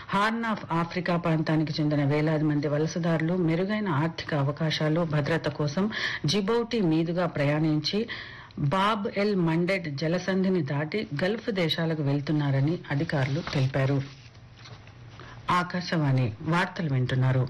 horn of Africa ప్రాంతానికి చెందిన వేలాది మంది వలసదారులు మెరుగైన ఆర్థిక అవకాశాలు భద్రత కోసం జిబౌటి మీదుగా ప్రయాణించి బాబ్ ఎల్ మండెడ్ జలసంధిని దాటి గల్ఫ్ దేశాలకు వెళ్తున్నారని అధికారులు తెలిపారు ఆకాశవాణి వార్తలు వింటున్నారు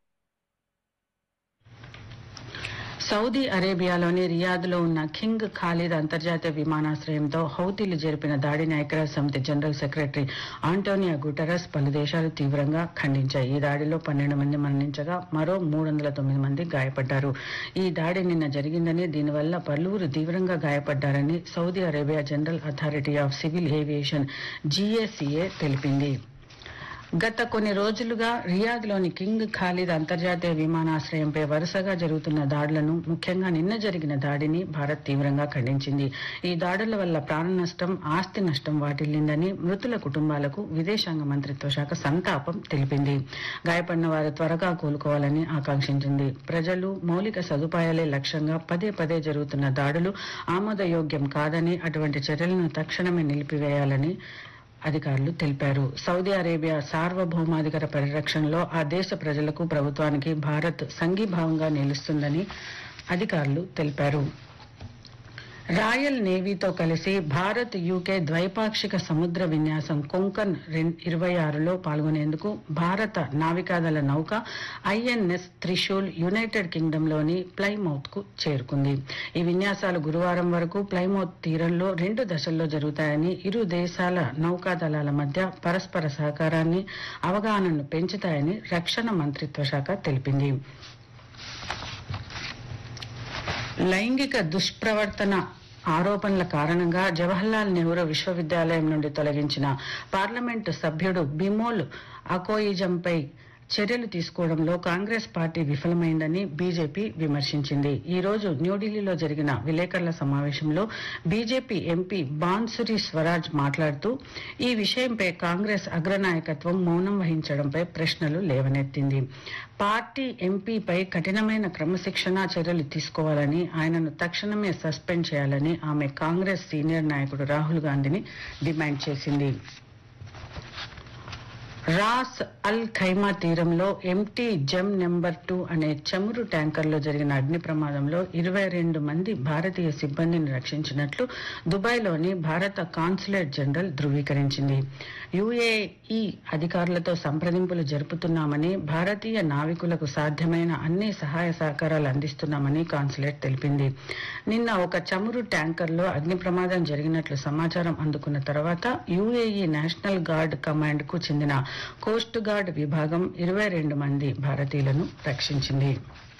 సౌదీ అరేబియాలోని రియాద్లో ఉన్న కింగ్ ఖాలిద్ అంతర్జాతీయ విమానాశ్రయంతో హౌతీలు జరిపిన దాడిని ఐక్యరాజ్య సమితి జనరల్ సెక్రటరీ ఆంటోనియా గుటరస్ పలు దేశాలు తీవ్రంగా ఖండించాయి ఈ దాడిలో పన్నెండు మంది మరణించగా మరో మూడు వందల తొమ్మిది మంది గాయపడ్డారు ఈ దాడి నిన్న జరిగిందని దీనివల్ల పలువురు తీవ్రంగా గాయపడ్డారని Saudi Arabia general authority of civil aviation GACA తెలిపింది గత కొన్ని రోజులుగా రియాద్లోని కింగ్ ఖాలిద్ అంతర్జాతీయ విమానాశ్రయంపై వరుసగా జరుగుతున్న దాడులను ముఖ్యంగా నిన్న జరిగిన దాడిని భారత్ తీవ్రంగా ఖండించింది ఈ దాడుల వల్ల ప్రాణ నష్టం ఆస్తి నష్టం వాటిల్లిందని మృతుల కుటుంబాలకు విదేశాంగ మంత్రిత్వ శాఖ సంతాపం తెలిపింది గాయపడిన వారు త్వరగా కోలుకోవాలని ఆకాంక్షించింది ప్రజలు మౌలిక సదుపాయాలే లక్ష్యంగా పదే పదే జరుగుతున్న దాడులు ఆమోదయోగ్యం కాదని అటువంటి చర్యలను తక్షణమే నిలిపివేయాలని అధికారులు తెలిపారు సౌదీ అరేబియా సార్వభౌమాధికార పరిరక్షణలో ఆ దేశ ప్రజలకు ప్రభుత్వానికి భారత్ సంఘీభావంగా నిలుస్తుందని అధికారులు తెలిపారు రాయల్ నేవీతో కలిసి భారత్ యూకే ద్వైపాక్షిక సముద్ర విన్యాసం కొంకన్ ఇరవై ఆరులో పాల్గొనేందుకు భారత నావికాదళ నౌక ఐఎన్ఎస్ త్రిశూల్ యునైటెడ్ కింగ్డమ్లోని ప్లైమౌత్ కు చేరుకుంది ఈ విన్యాసాలు గురువారం వరకు ప్లైమౌత్ తీరంలో రెండు దశల్లో జరుగుతాయని ఇరు దేశాల నౌకాదళాల మధ్య పరస్పర సహకారాన్ని అవగాహనను పెంచుతాయని రక్షణ మంత్రిత్వ శాఖ తెలిపింది లైంగిక దుష్ప్రవర్తన ఆరోపణల కారణంగా జవహర్లాల్ నెహ్రూ విశ్వవిద్యాలయం నుండి తొలగించిన పార్లమెంటు సభ్యుడు బిమోల్ అకోయిజంపై చర్యలు తీసుకోవడంలో కాంగ్రెస్ పార్టీ విఫలమైందని బీజేపీ విమర్శించింది ఈ రోజు న్యూఢిల్లీలో జరిగిన విలేకరుల సమావేశంలో బీజేపీ ఎంపీ బాన్సురి స్వరాజ్ మాట్లాడుతూ ఈ విషయంపై కాంగ్రెస్ అగ్రనాయకత్వం మౌనం వహించడంపై ప్రశ్నలు లేవనెత్తింది పార్టీ ఎంపీపై కఠినమైన క్రమశిక్షణా చర్యలు తీసుకోవాలని ఆయనను తక్షణమే సస్పెండ్ చేయాలని ఆమె కాంగ్రెస్ సీనియర్ నాయకుడు రాహుల్ గాంధీని డిమాండ్ చేసింది రాస్ అల్ ఖైమా తీరంలో ఎంటీ జమ్ నెంబర్ టూ అనే చమురు ట్యాంకర్లో జరిగిన అగ్ని ప్రమాదంలో ఇరవై రెండు మంది భారతీయ సిబ్బందిని రక్షించినట్లు దుబాయ్లోని భారత కాన్సులేట్ జనరల్ ధృవీకరించింది యుఏఈ అధికారులతో సంప్రదింపులు జరుపుతున్నామని భారతీయ నావికులకు సాధ్యమైన అన్ని సహాయ సహకారాలు అందిస్తున్నామని కాన్సులేట్ తెలిపింది నిన్న ఒక చమురు ట్యాంకర్లో అగ్ని ప్రమాదం జరిగినట్లు సమాచారం అందుకున్న తర్వాత యుఏఈ నేషనల్ గార్డ్ కమాండ్ కు చెందిన కోస్ట్ గార్డ్ విభాగం ఇరవై రెండు మంది భారతీయులను రక్షించింది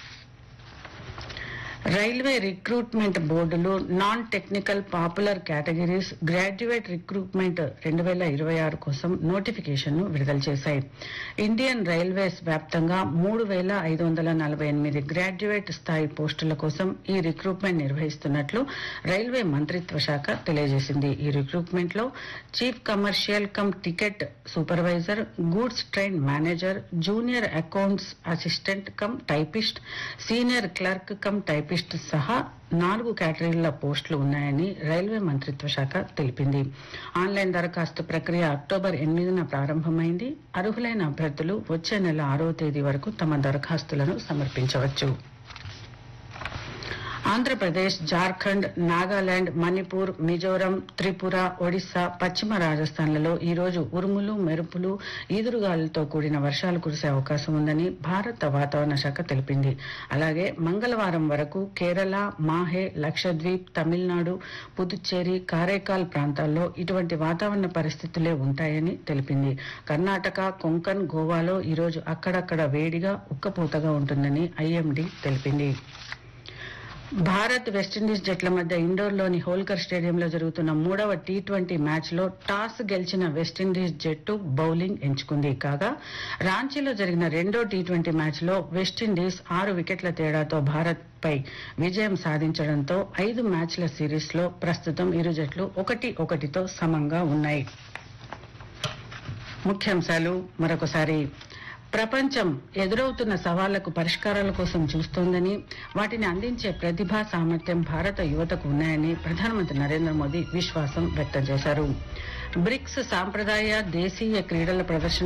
రైల్వే రిక్రూట్మెంట్ బోర్డులు non technical popular categories graduate recruitment రెండు వేల ఇరవై ఆరు కోసం నోటిఫికేషన్ ను విడుదల చేశాయి ఇండియన్ రైల్వేస్ వ్యాప్తంగా మూడు వేల ఐదు వందల నలభై ఎనిమిది గ్రాడ్యుయేట్ స్థాయి పోస్టుల కోసం ఈ రిక్రూట్మెంట్ నిర్వహిస్తున్నట్లు రైల్వే మంత్రిత్వ శాఖ తెలియజేసింది ఈ రిక్రూట్మెంట్ లో chief commercial cum ticket supervisor goods train manager junior accounts assistant cum typist senior clerk cum typist సహా నాలుగు కేటగిరీల పోస్టులు ఉన్నాయని రైల్వే మంత్రిత్వ శాఖ తెలిపింది ఆన్లైన్ దరఖాస్తు ప్రక్రియ అక్టోబర్ ఎనిమిదిన ప్రారంభమైంది అర్హులైన అభ్యర్థులు వచ్చే నెల ఆరో తేదీ వరకు తమ దరఖాస్తులను సమర్పించవచ్చు ఆంధ్రప్రదేశ్ జార్ఖండ్ నాగాలాండ్ మణిపూర్ మిజోరం త్రిపుర ఒడిశా పశ్చిమ రాజస్థాన్లలో ఈ రోజు ఉరుములు మెరుపులు ఈదురుగాలులతో కూడిన వర్షాలు కురిసే అవకాశం ఉందని భారత వాతావరణ శాఖ తెలిపింది అలాగే మంగళవారం వరకు కేరళ మాహే లక్షద్వీప్ తమిళనాడు పుదుచ్చేరి కారైకాల్ ప్రాంతాల్లో ఇటువంటి వాతావరణ పరిస్థితులే ఉంటాయని తెలిపింది కర్ణాటక కొంకన్ గోవాలో ఈరోజు అక్కడక్కడ వేడిగా ఉక్కపోతగా ఉంటుందని ఐఎండీ తెలిపింది భారత్ వెస్టిండీస్ జట్ల మధ్య ఇండోర్లోని హోల్కర్ స్టేడియంలో జరుగుతున్న మూడవ టీ ట్వంటీ మ్యాచ్లో టాస్ గెలిచిన వెస్టిండీస్ జట్టు బౌలింగ్ ఎంచుకుంది కాగా రాంచీలో జరిగిన రెండో టీ ట్వంటీ మ్యాచ్లో వెస్టిండీస్ ఆరు వికెట్ల తేడాతో భారత్ పై విజయం సాధించడంతో ఐదు మ్యాచ్ల సిరీస్లో ప్రస్తుతం ఇరు జట్లు ఒకటి ఒకటితో సమంగా ఉన్నాయి ముఖ్యాంశాలు మరొకసారి ప్రపంచం ఎదురవుతున్న సవాళ్లకు పరిష్కారాల కోసం చూస్తోందని వాటిని అందించే ప్రతిభా సామర్థ్యం భారత యువతకు ఉన్నాయని ప్రధానమంత్రి నరేంద్ర మోదీ విశ్వాసం వ్యక్తం చేశారు బ్రిక్స్ సాంప్రదాయ దేశీయ క్రీడల ప్రదర్శన